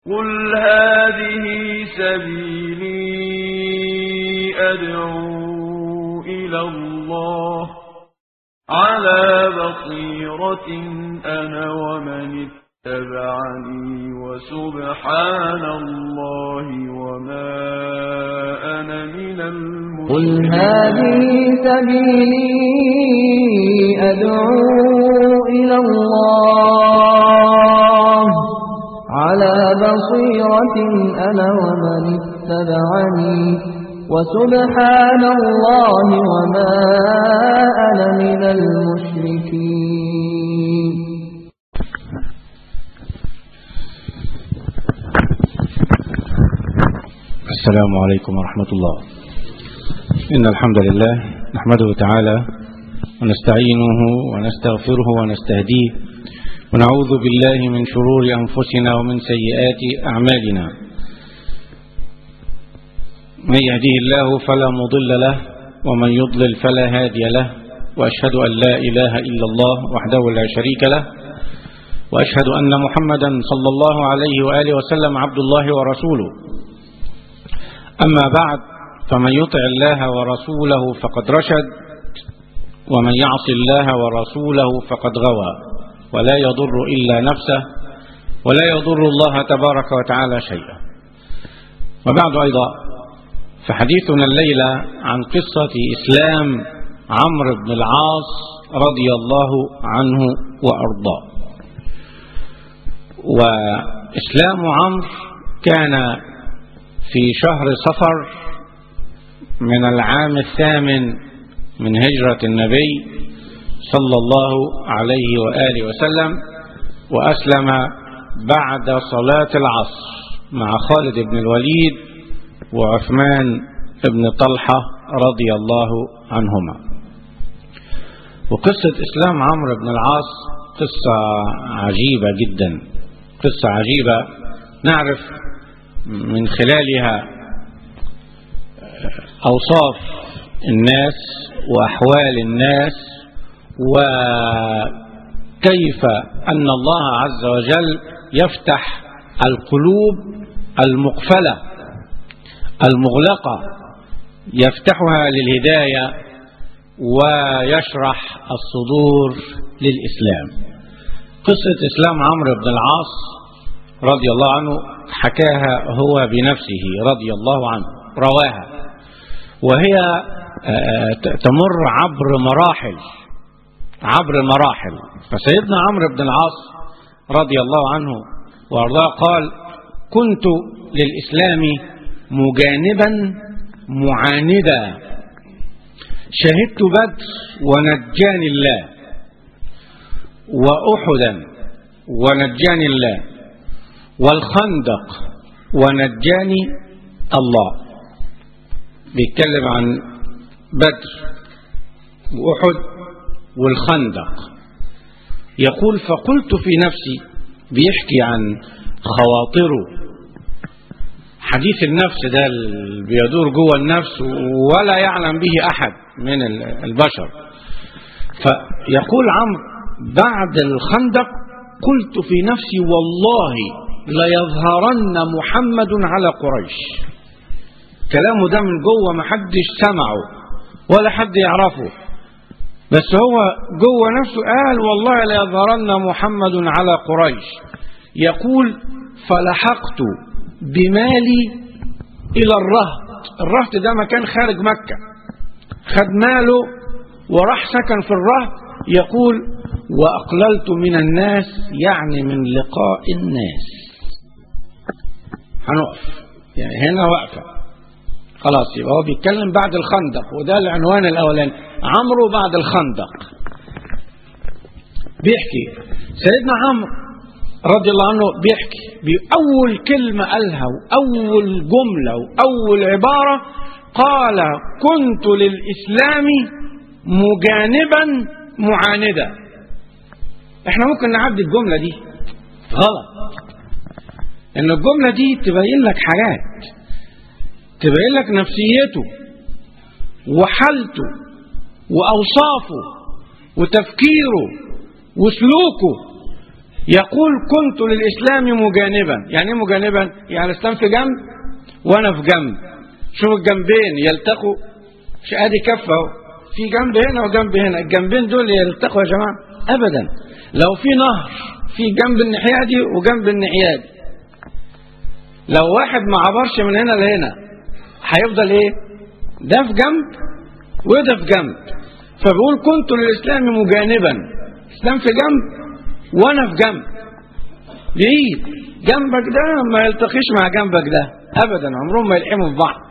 قل هذه سبيلي أدعو إلى الله على بصيرة أنا ومن اتبعني وسبحان الله وما أنا من قل المشركين هذه سبيلي أدعو إلى الله على بصيرة أنا ومن اتبعني وسبحان الله وما أنا من المشركين السلام عليكم ورحمة الله إن الحمد لله نحمده تعالى ونستعينه ونستغفره ونستهديه ونعوذ بالله من شرور أنفسنا ومن سيئات أعمالنا من يهديه الله فلا مضل له ومن يضلل فلا هادي له وأشهد أن لا إله إلا الله وحده لا شريك له وأشهد أن محمدا صلى الله عليه وآله وسلم عبد الله ورسوله أما بعد فمن يطع الله ورسوله فقد رشد ومن يعص الله ورسوله فقد غوى ولا يضر إلا نفسه ولا يضر الله تبارك وتعالى شيئا وبعد أيضا فحديثنا الليلة عن قصة إسلام عمرو بن العاص رضي الله عنه وأرضاه وإسلام عمرو كان في شهر صفر من العام الثامن من هجرة النبي صلى الله عليه وآله وسلم وأسلم بعد صلاة العصر مع خالد بن الوليد وعثمان بن طلحة رضي الله عنهما وقصة إسلام عمرو بن العاص قصة عجيبة جدا قصة عجيبة نعرف من خلالها أوصاف الناس وأحوال الناس وكيف أن الله عز وجل يفتح القلوب المقفلة المغلقة يفتحها للهداية ويشرح الصدور للإسلام قصة إسلام عمرو بن العاص رضي الله عنه حكاها هو بنفسه رضي الله عنه رواها وهي تمر عبر مراحل عبر مراحل فسيدنا عمرو بن العاص رضي الله عنه وارضاه قال كنت للإسلام مجانبا معاندا شهدت بدر ونجاني الله وأحدا ونجاني الله والخندق ونجاني الله بيتكلم عن بدر وأحد والخندق يقول فقلت في نفسي بيحكي عن خواطره حديث النفس ده اللي بيدور جوه النفس ولا يعلم به أحد من البشر فيقول عمرو بعد الخندق قلت في نفسي والله ليظهرن محمد على قريش كلامه ده من جوه ما حدش سمعه ولا حد يعرفه بس هو جوه نفسه قال والله ليظهرن محمد على قريش يقول فلحقت بمالي إلى الرهط الرهط ده مكان خارج مكة خد ماله وراح سكن في الرهط يقول وأقللت من الناس يعني من لقاء الناس هنقف يعني هنا وقفة خلاص يبقى هو بيتكلم بعد الخندق وده العنوان الأولاني عمرو بعد الخندق بيحكي سيدنا عمرو رضي الله عنه بيحكي بأول كلمة قالها وأول جملة وأول عبارة قال كنت للإسلام مجانبا معاندا احنا ممكن نعدي الجملة دي غلط ان الجملة دي تبين لك حاجات تبين لك نفسيته وحالته وأوصافه وتفكيره وسلوكه يقول كنت للإسلام مجانبا يعني ايه مجانبا يعني الإسلام في جنب وأنا في جنب شوف الجنبين يلتقوا مش ادي كفه اهو في جنب هنا وجنب هنا الجنبين دول يلتقوا يا جماعه ابدا لو في نهر في جنب الناحيه دي وجنب الناحيه دي لو واحد ما عبرش من هنا لهنا هيفضل ايه ده في جنب وده في جنب فبيقول كنت للاسلام مجانبا الاسلام في جنب وانا في جنب بعيد جنبك ده ما يلتقيش مع جنبك ده ابدا عمرهم ما يلحموا في بعض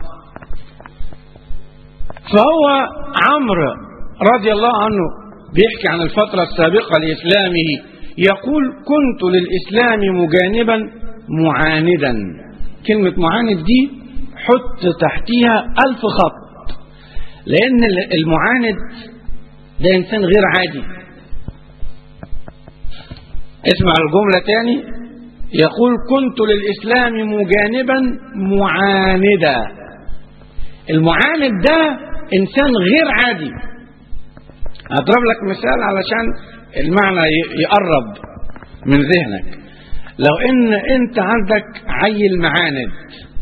فهو عمرو رضي الله عنه بيحكي عن الفترة السابقة لإسلامه يقول كنت للإسلام مجانبا معاندا كلمة معاند دي حط تحتيها ألف خط لأن المعاند ده إنسان غير عادي اسمع الجملة تاني يقول كنت للإسلام مجانبا معاندا المعاند ده إنسان غير عادي أضرب لك مثال علشان المعنى يقرب من ذهنك لو إن أنت عندك عيل معاند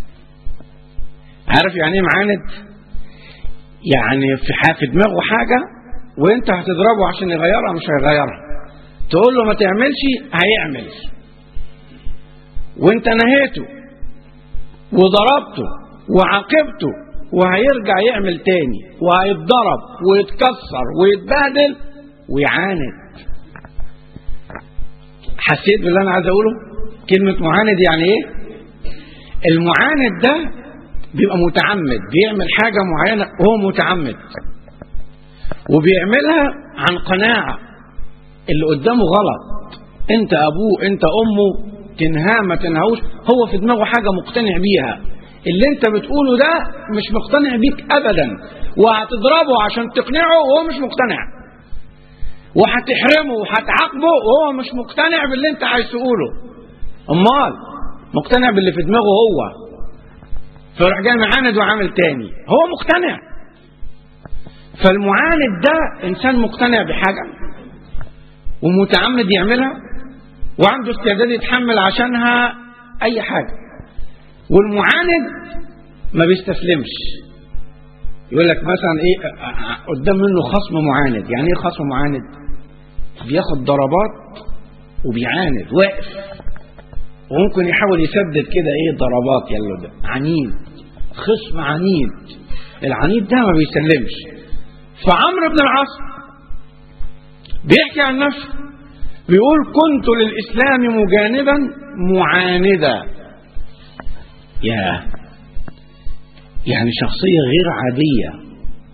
عارف يعني إيه معاند؟ يعني في في دماغه حاجة وأنت هتضربه عشان يغيرها مش هيغيرها تقول له ما تعملش هيعمل وانت نهيته وضربته وعاقبته وهيرجع يعمل تاني وهيتضرب ويتكسر ويتبهدل ويعاند حسيت باللي انا عايز اقوله كلمة معاند يعني ايه المعاند ده بيبقى متعمد بيعمل حاجة معينة وهو متعمد وبيعملها عن قناعة اللي قدامه غلط انت ابوه انت امه تنهاه ما تنهوش هو في دماغه حاجة مقتنع بيها اللي انت بتقوله ده مش مقتنع بيك ابدا وهتضربه عشان تقنعه وهو مش مقتنع وهتحرمه وهتعاقبه وهو مش مقتنع باللي انت عايز تقوله امال مقتنع باللي في دماغه هو فيروح جاي معاند وعامل تاني هو مقتنع فالمعاند ده انسان مقتنع بحاجه ومتعمد يعملها وعنده استعداد يتحمل عشانها اي حاجه والمعاند ما بيستسلمش يقول لك مثلا ايه قدام منه خصم معاند يعني ايه خصم معاند بياخد ضربات وبيعاند واقف وممكن يحاول يسدد كده ايه ضربات يلا ده عنيد خصم عنيد العنيد ده ما بيسلمش فعمرو بن العاص بيحكي عن نفسه بيقول كنت للإسلام مجانبا معاندا يا يعني شخصية غير عادية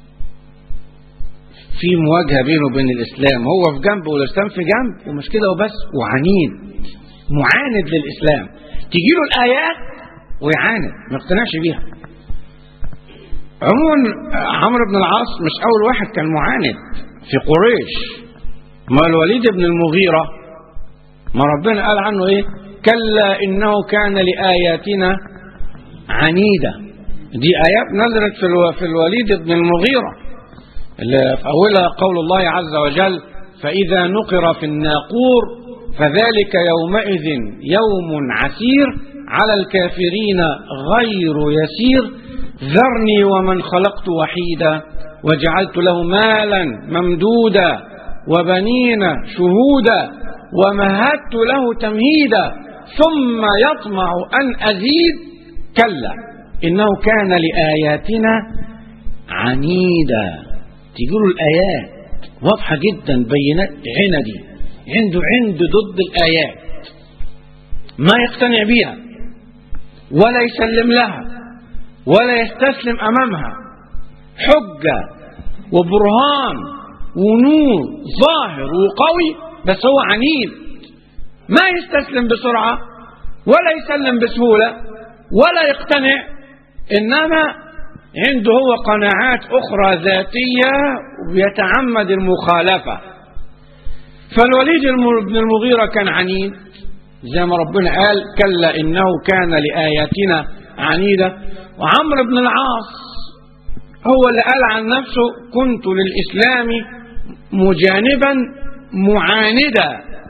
في مواجهة بينه وبين الإسلام هو في جنب والإسلام في جنب ومش كده وبس وعنيد معاند للإسلام تجي له الآيات ويعاند ما يقتنعش بيها عموما عمرو بن العاص مش أول واحد كان معاند في قريش ما الوليد بن المغيرة ما ربنا قال عنه ايه كلا انه كان لآياتنا عنيدة دي آيات نزلت في, الو... في الوليد بن المغيرة اللي في أولها قول الله عز وجل فإذا نقر في الناقور فذلك يومئذ يوم عسير على الكافرين غير يسير ذرني ومن خلقت وحيدا وجعلت له مالا ممدودا وبنين شهودا ومهدت له تمهيدا ثم يطمع أن أزيد كلا إنه كان لآياتنا عنيدا تقول الآيات واضحة جدا بينات عندي عنده عند ضد الآيات ما يقتنع بها ولا يسلم لها ولا يستسلم أمامها حجة وبرهان ونور ظاهر وقوي بس هو عنيد ما يستسلم بسرعة ولا يسلم بسهولة ولا يقتنع إنما عنده هو قناعات أخرى ذاتية ويتعمد المخالفة فالوليد بن المغيرة كان عنيد زي ما ربنا قال كلا إنه كان لآياتنا عنيدة وعمرو بن العاص هو اللي قال عن نفسه كنت للإسلام مجانبا معاندا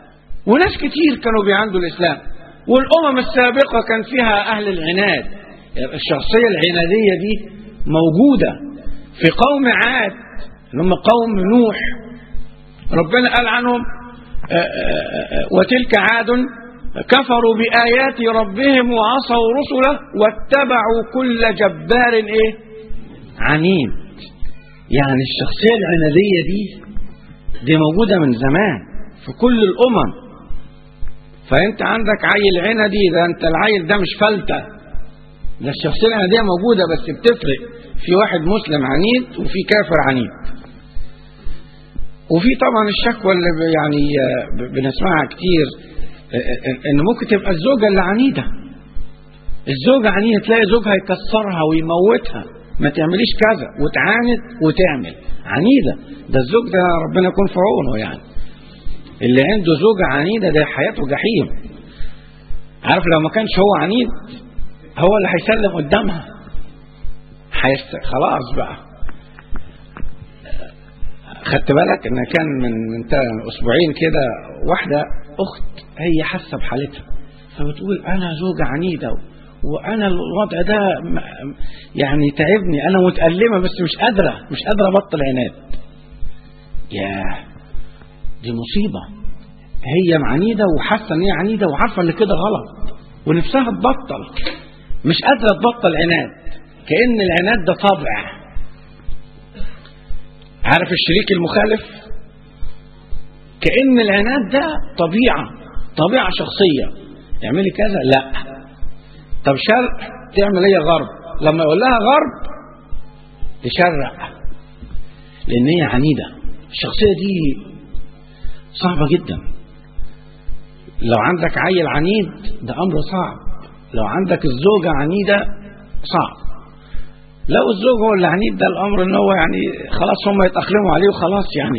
وناس كتير كانوا بيعندوا الإسلام والأمم السابقة كان فيها أهل العناد الشخصية العنادية دي موجودة في قوم عاد اللي هم قوم نوح ربنا قال عنهم آه، آه، آه، وتلك عاد كفروا بآيات ربهم وعصوا رسله واتبعوا كل جبار ايه عنيد يعني الشخصية العنادية دي دي موجودة من زمان في كل الأمم فأنت عندك عيل عندي ده أنت العيل ده مش فلتة ده الشخصية العنادية موجودة بس بتفرق في واحد مسلم عنيد وفي كافر عنيد وفي طبعا الشكوى اللي ب- يعني آه، ب- بنسمعها كتير آه، آه، ان ممكن تبقى الزوجه اللي عنيده الزوجه عنيده تلاقي زوجها يكسرها ويموتها ما تعمليش كذا وتعاند وتعمل عنيده ده الزوج ده ربنا يكون في عونه يعني اللي عنده زوجه عنيده ده حياته جحيم عارف لو ما كانش هو عنيد هو اللي هيسلم قدامها هيست... خلاص بقى خدت بالك ان كان من من تا- اسبوعين كده واحده اخت هي حاسه بحالتها فبتقول انا زوجه عنيده وانا الوضع ده م- يعني تعبني انا متالمه بس مش قادره مش قادره ابطل عناد ياه دي مصيبه هي عنيده وحاسه ان هي عنيده وعارفه ان كده غلط ونفسها تبطل مش قادره تبطل عناد كان العناد ده طبع عارف الشريك المخالف كأن العناد ده طبيعة طبيعة شخصية تعملي كذا لا طب شرق تعمل هي غرب لما يقول لها غرب تشرق لأن هي عنيدة الشخصية دي صعبة جدا لو عندك عيل عنيد ده أمر صعب لو عندك الزوجة عنيدة صعب لو الزوج هو اللي عنيد ده الامر ان هو يعني خلاص هم يتاقلموا عليه وخلاص يعني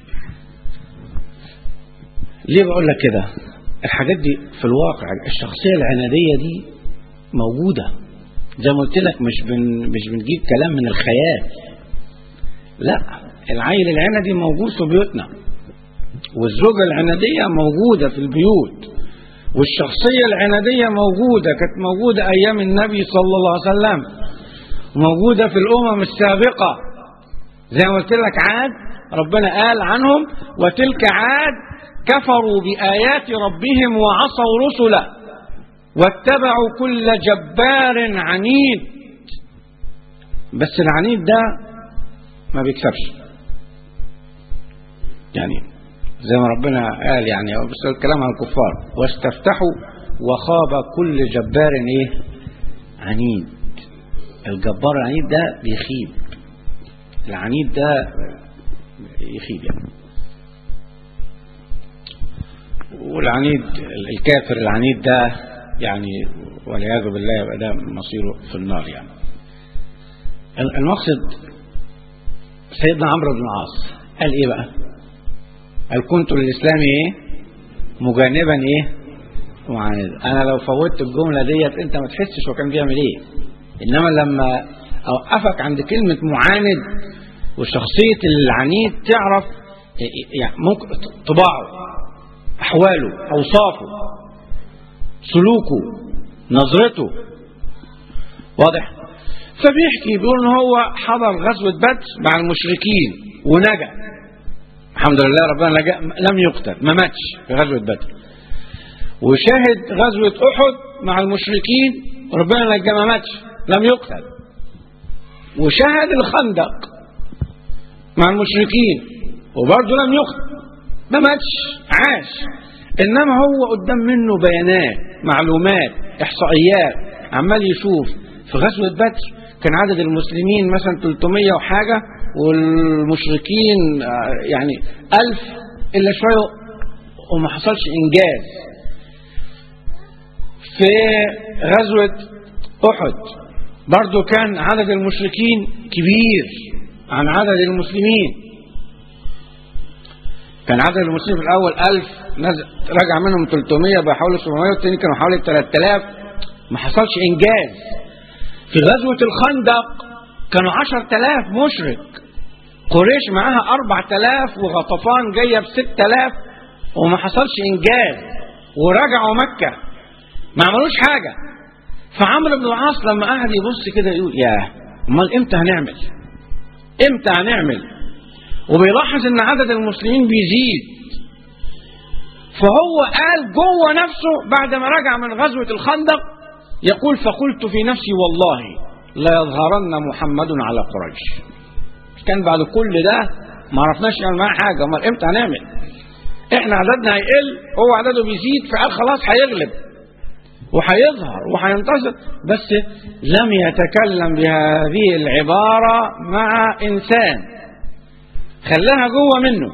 ليه بقول لك كده الحاجات دي في الواقع الشخصيه العناديه دي موجوده زي ما قلت لك مش بن مش بنجيب كلام من الخيال لا العيل العنادي موجود في بيوتنا والزوجه العناديه موجوده في البيوت والشخصيه العناديه موجوده كانت موجوده ايام النبي صلى الله عليه وسلم موجودة في الأمم السابقة زي ما قلت لك عاد ربنا قال عنهم وتلك عاد كفروا بآيات ربهم وعصوا رسله واتبعوا كل جبار عنيد بس العنيد ده ما بيكسبش يعني زي ما ربنا قال يعني هو بس الكلام عن الكفار واستفتحوا وخاب كل جبار ايه عنيد الجبار العنيد ده بيخيب العنيد ده يخيب يعني والعنيد الكافر العنيد ده يعني والعياذ بالله يبقى ده مصيره في النار يعني المقصد سيدنا عمرو بن العاص قال ايه بقى قال كنت للاسلام ايه مجانبا ايه معاند انا لو فوتت الجمله ديت انت ما تحسش هو كان بيعمل ايه انما لما اوقفك عند كلمه معاند وشخصيه العنيد تعرف يعني ممكن طباعه احواله اوصافه سلوكه نظرته واضح فبيحكي بيقول ان هو حضر غزوه بدر مع المشركين ونجا الحمد لله ربنا لجأ لم يقتل ما ماتش في غزوه بدر وشاهد غزوه احد مع المشركين ربنا لجأ ما ماتش لم يقتل وشاهد الخندق مع المشركين وبرضه لم يقتل ما ماتش عاش انما هو قدام منه بيانات معلومات احصائيات عمال يشوف في غزوه بدر كان عدد المسلمين مثلا 300 وحاجه والمشركين يعني ألف إلا شوية وما حصلش إنجاز في غزوة أحد برضو كان عدد المشركين كبير عن عدد المسلمين كان عدد المسلمين في الأول ألف نزل رجع منهم 300 بقى حوالي 700 والتاني كانوا حوالي 3000 ما حصلش إنجاز في غزوة الخندق كانوا 10000 مشرك قريش معاها 4000 وغطفان جاية ب 6000 وما حصلش إنجاز ورجعوا مكة ما عملوش حاجة فعمرو بن العاص لما قعد يبص كده يقول ياه امال امتى هنعمل امتى هنعمل وبيلاحظ ان عدد المسلمين بيزيد فهو قال جوه نفسه بعد ما رجع من غزوة الخندق يقول فقلت في نفسي والله لا يظهرن محمد على قريش كان بعد كل ده ما عرفناش نعمل معاه حاجة امال امتى هنعمل احنا عددنا هيقل هو عدده بيزيد فقال خلاص هيغلب وهيظهر وهينتصر بس لم يتكلم بهذه العبارة مع إنسان خلاها جوه منه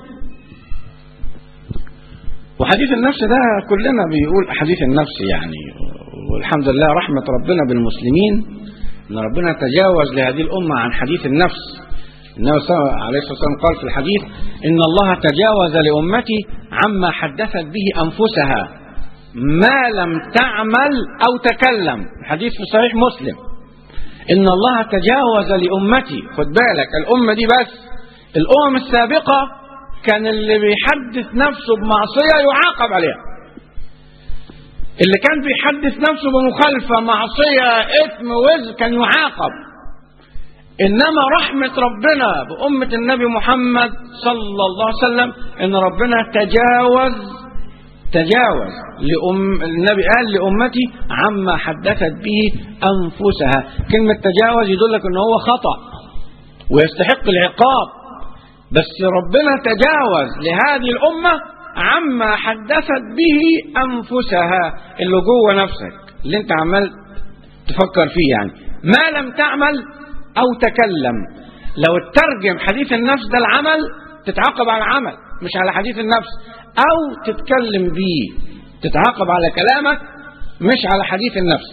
وحديث النفس ده كلنا بيقول حديث النفس يعني والحمد لله رحمة ربنا بالمسلمين ان ربنا تجاوز لهذه الأمة عن حديث النفس النبي صلى الله عليه وسلم قال في الحديث إن الله تجاوز لأمتي عما حدثت به أنفسها ما لم تعمل أو تكلم الحديث في صحيح مسلم إن الله تجاوز لأمتي خد بالك الأمة دي بس الأمم السابقة كان اللي بيحدث نفسه بمعصية يعاقب عليها اللي كان بيحدث نفسه بمخالفة معصية إثم وزر كان يعاقب إنما رحمة ربنا بأمة النبي محمد صلى الله عليه وسلم إن ربنا تجاوز تجاوز لأم النبي قال لأمتي عما حدثت به أنفسها كلمة تجاوز يدلك أنه هو خطأ ويستحق العقاب بس ربنا تجاوز لهذه الأمة عما حدثت به أنفسها اللي جوه نفسك اللي انت عمال تفكر فيه يعني ما لم تعمل أو تكلم لو تترجم حديث النفس ده العمل تتعاقب على العمل مش على حديث النفس أو تتكلم بيه تتعاقب على كلامك مش على حديث النفس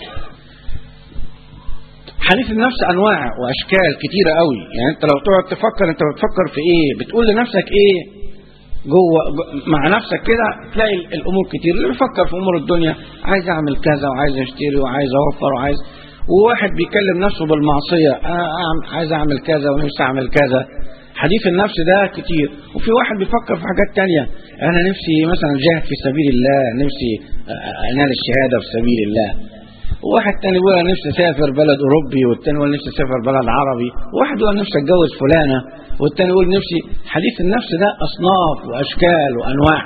حديث النفس أنواع وأشكال كتيرة قوي يعني أنت لو تقعد تفكر أنت بتفكر في إيه بتقول لنفسك إيه جوه مع نفسك كده تلاقي الامور كتير اللي بيفكر في امور الدنيا عايز اعمل كذا وعايز اشتري وعايز اوفر وعايز وواحد بيكلم نفسه بالمعصيه آه عايز اعمل كذا ونفسي اعمل كذا حديث النفس ده كتير وفي واحد بيفكر في حاجات تانية انا نفسي مثلا جاهد في سبيل الله نفسي انال الشهاده في سبيل الله وواحد تاني يقول انا نفسي اسافر بلد اوروبي والتاني يقول نفسي اسافر بلد عربي وواحد يقول نفسي اتجوز فلانه والتاني يقول نفسي حديث النفس ده اصناف واشكال وانواع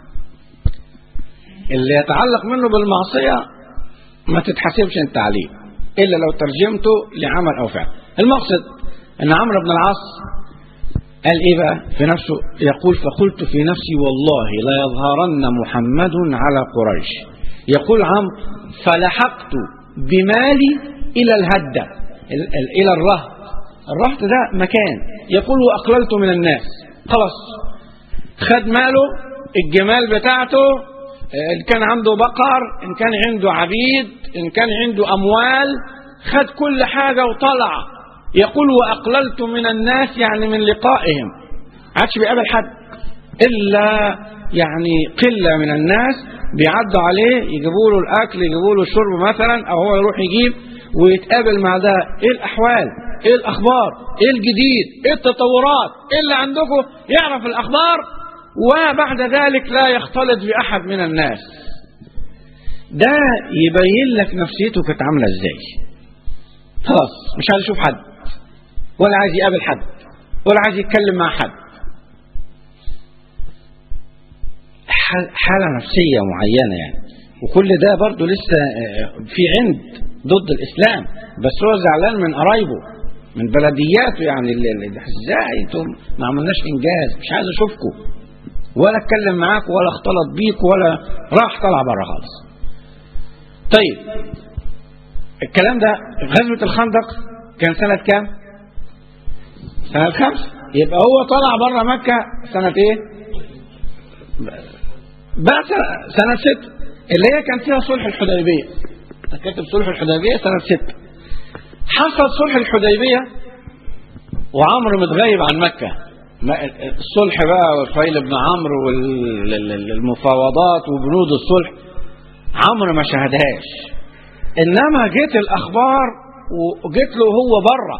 اللي يتعلق منه بالمعصيه ما تتحاسبش انت عليه الا لو ترجمته لعمل او فعل المقصد ان عمرو بن العاص قال ايه بقى في نفسه يقول فقلت في نفسي والله لا يظهرن محمد على قريش يقول عمرو فلحقت بمالي الى الهدة الى الرهط الرهط ده مكان يقول واقللت من الناس خلاص خد ماله الجمال بتاعته ان كان عنده بقر ان كان عنده عبيد ان كان عنده اموال خد كل حاجة وطلع يقول واقللت من الناس يعني من لقائهم عادش بيقابل حد الا يعني قلة من الناس بيعدوا عليه يجيبوا له الاكل يجيبوا له الشرب مثلا او هو يروح يجيب ويتقابل مع ده ايه الاحوال ايه الاخبار ايه الجديد ايه التطورات ايه اللي عندكم يعرف الاخبار وبعد ذلك لا يختلط باحد من الناس ده يبين لك نفسيته كانت عامله ازاي خلاص مش عايز يشوف حد ولا عايز يقابل حد ولا عايز يتكلم مع حد حالة نفسية معينة يعني وكل ده برضه لسه في عند ضد الإسلام بس هو زعلان من قرايبه من بلدياته يعني اللي ازاي انتم ما عملناش انجاز مش عايز اشوفكم ولا اتكلم معاكم ولا اختلط بيكم ولا راح طلع بره خالص طيب الكلام ده غزوة الخندق كان سنة كام؟ سنة خمسة يبقى هو طلع بره مكة سنة ايه؟ بقى سنة ست اللي هي كان فيها صلح الحديبية كتب صلح الحديبية سنة ست حصل صلح الحديبية وعمرو متغيب عن مكة الصلح بقى وفيل بن عمرو والمفاوضات وبنود الصلح عمرو ما شهدهاش انما جت الاخبار وجت له هو بره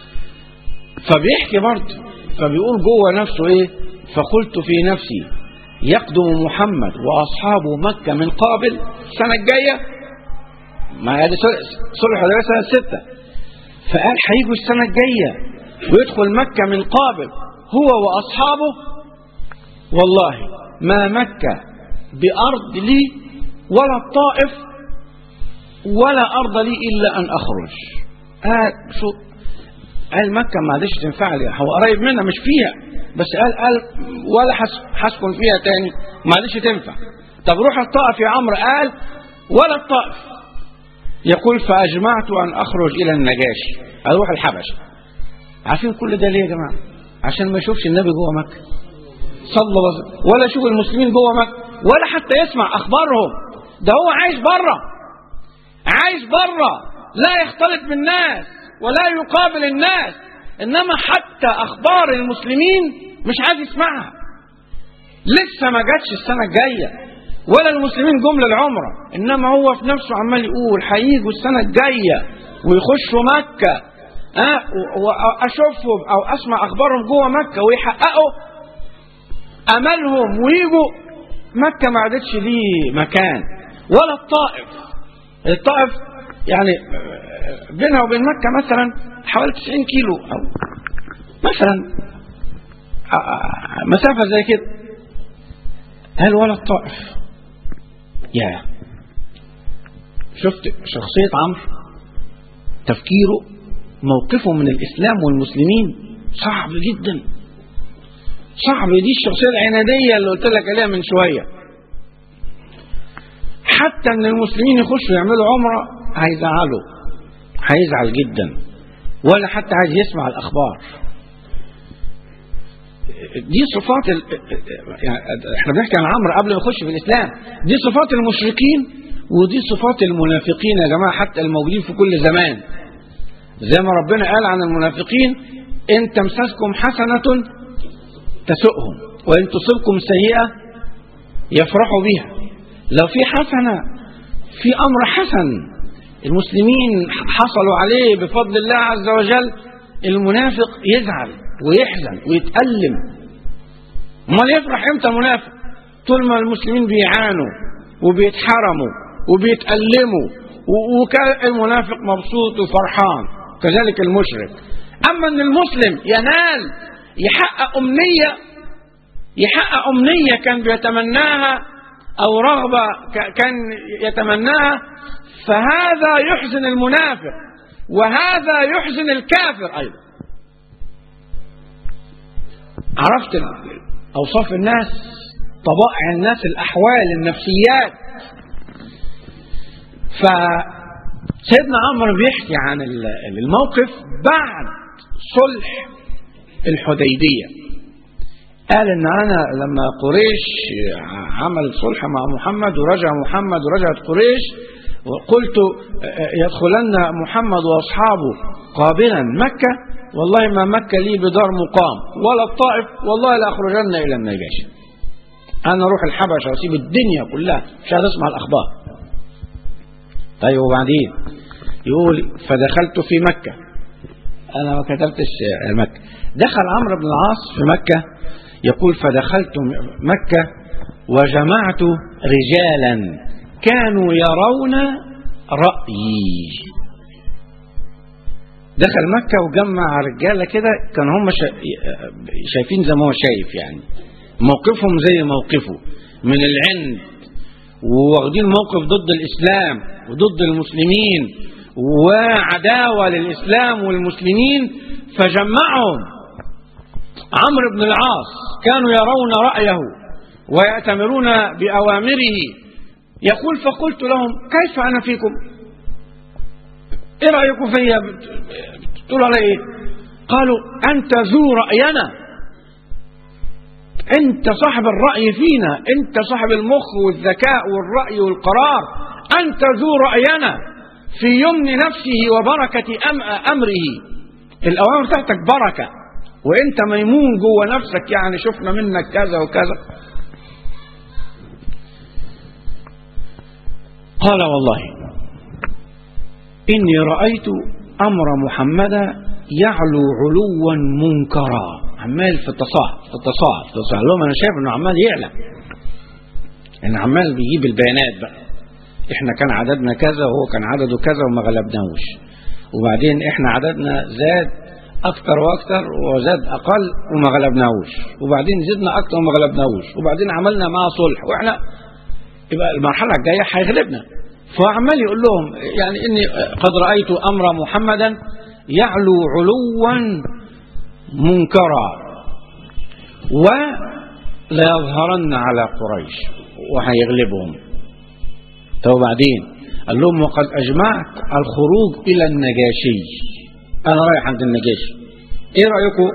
فبيحكي برضه فبيقول جوه نفسه ايه فقلت في نفسي يقدم محمد وأصحابه مكة من قابل السنة الجاية ما هذه صلح الحديبية سنة ستة فقال هيجوا السنة الجاية ويدخل مكة من قابل هو وأصحابه والله ما مكة بأرض لي ولا الطائف ولا أرض لي إلا أن أخرج قال شو قال مكة ما عادش تنفع لي هو قريب منها مش فيها بس قال قال ولا حسكن فيها تاني ما عادش تنفع طب روح الطائف يا عمرو قال ولا الطائف يقول فأجمعت أن أخرج إلى النجاشي أروح الحبشة عارفين كل ده ليه يا جماعة عشان ما يشوفش النبي جوه مكة صلى الله عليه وسلم ولا يشوف المسلمين جوه مكة ولا حتى يسمع أخبارهم ده هو عايش بره عايش بره لا يختلط بالناس ولا يقابل الناس إنما حتى أخبار المسلمين مش عايز يسمعها لسه ما جاتش السنة الجاية ولا المسلمين جم للعمرة إنما هو في نفسه عمال يقول هيجوا السنة الجاية ويخشوا مكة أه وأشوفهم أو أسمع أخبارهم جوه مكة ويحققوا أملهم ويجوا مكة ما عادتش ليه مكان ولا الطائف الطائف يعني بينها وبين مكة مثلا حوالي 90 كيلو أو مثلا مسافة زي كده هل ولا الطائف يا شفت شخصية عمرو تفكيره موقفه من الإسلام والمسلمين صعب جدا صعب دي الشخصية العنادية اللي قلت لك عليها من شوية حتى ان المسلمين يخشوا يعملوا عمرة هيزعلوا هيزعل جدا ولا حتى عايز يسمع الأخبار دي صفات ال... يعني احنا بنحكي عن عمرو قبل ما يخش في الإسلام دي صفات المشركين ودي صفات المنافقين يا جماعة حتى الموجودين في كل زمان زي ما ربنا قال عن المنافقين إن تمسسكم حسنة تسؤهم وإن تصبكم سيئة يفرحوا بها لو في حسنة في أمر حسن المسلمين حصلوا عليه بفضل الله عز وجل المنافق يزعل ويحزن ويتألم امال يفرح امتى منافق طول ما المسلمين بيعانوا وبيتحرموا وبيتألموا وكان المنافق مبسوط وفرحان كذلك المشرك أما أن المسلم ينال يحقق أمنية يحقق أمنية كان بيتمناها أو رغبة كان يتمناها فهذا يحزن المنافق وهذا يحزن الكافر أيضا عرفت أوصاف الناس طبائع الناس الأحوال النفسيات فسيدنا عمرو بيحكي عن الموقف بعد صلح الحديبية قال ان انا لما قريش عمل صلح مع محمد ورجع محمد ورجعت قريش وقلت يدخلن محمد واصحابه قابلا مكة والله ما مكة لي بدار مقام ولا الطائف والله لاخرجن الى النجاشي انا اروح الحبشة واسيب الدنيا كلها مش هتسمع الاخبار طيب وبعدين يقول فدخلت في مكة انا ما كتبتش مكة دخل عمرو بن العاص في مكة يقول فدخلت مكة وجمعت رجالا كانوا يرون رأيي دخل مكة وجمع رجالة كده كانوا هم شايفين زي ما هو شايف يعني موقفهم زي موقفه من العند وواخدين موقف ضد الإسلام وضد المسلمين وعداوة للإسلام والمسلمين فجمعهم عمرو بن العاص كانوا يرون رأيه ويأتمرون بأوامره يقول فقلت لهم كيف أنا فيكم إيه رأيكم فيا تقولوا علي إيه قالوا أنت ذو رأينا أنت صاحب الرأي فينا أنت صاحب المخ والذكاء والرأي والقرار أنت ذو رأينا في يمن نفسه وبركة أم أمره الأوامر بتاعتك بركة وانت ميمون جوه نفسك يعني شفنا منك كذا وكذا قال والله إني رأيت أمر محمد يعلو علوا منكرا عمال في التصاعد في التصاعد في التصاعد لهم أنا شايف إنه عمال يعلى يعني عمال بيجيب البيانات بقى احنا كان عددنا كذا وهو كان عدده كذا وما غلبناهوش وبعدين احنا عددنا زاد اكتر واكتر وزاد اقل وما غلبناهوش وبعدين زدنا اكتر وما غلبناهوش وبعدين عملنا معاه صلح واحنا يبقى المرحله الجايه هيغلبنا فعمال يقول لهم يعني اني قد رايت امر محمدا يعلو علوا منكرا وليظهرن على قريش وهيغلبهم طب وبعدين قال لهم وقد اجمعت الخروج الى النجاشي انا رايح عند النجاشي ايه رايكم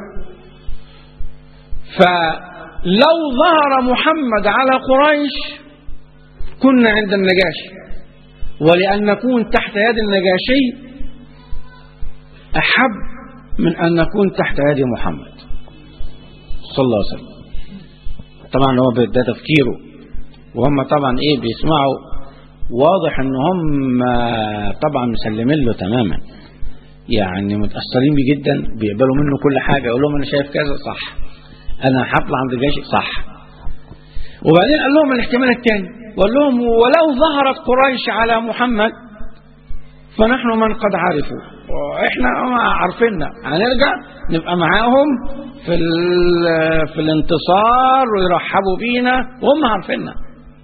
فلو ظهر محمد على قريش كنا عند النجاشي ولأن نكون تحت يد النجاشي أحب من أن نكون تحت يد محمد صلى الله عليه وسلم طبعا هو ده تفكيره وهم طبعا ايه بيسمعوا واضح ان هم طبعا مسلمين له تماما يعني متأثرين بيه جدا بيقبلوا منه كل حاجة يقول لهم انا شايف كذا صح انا هطلع عند الجيش صح وبعدين قال لهم الاحتمال الثاني وقال لهم ولو ظهرت قريش على محمد فنحن من قد عرفوا احنا عارفيننا هنرجع نبقى معاهم في في الانتصار ويرحبوا بينا وهم عارفيننا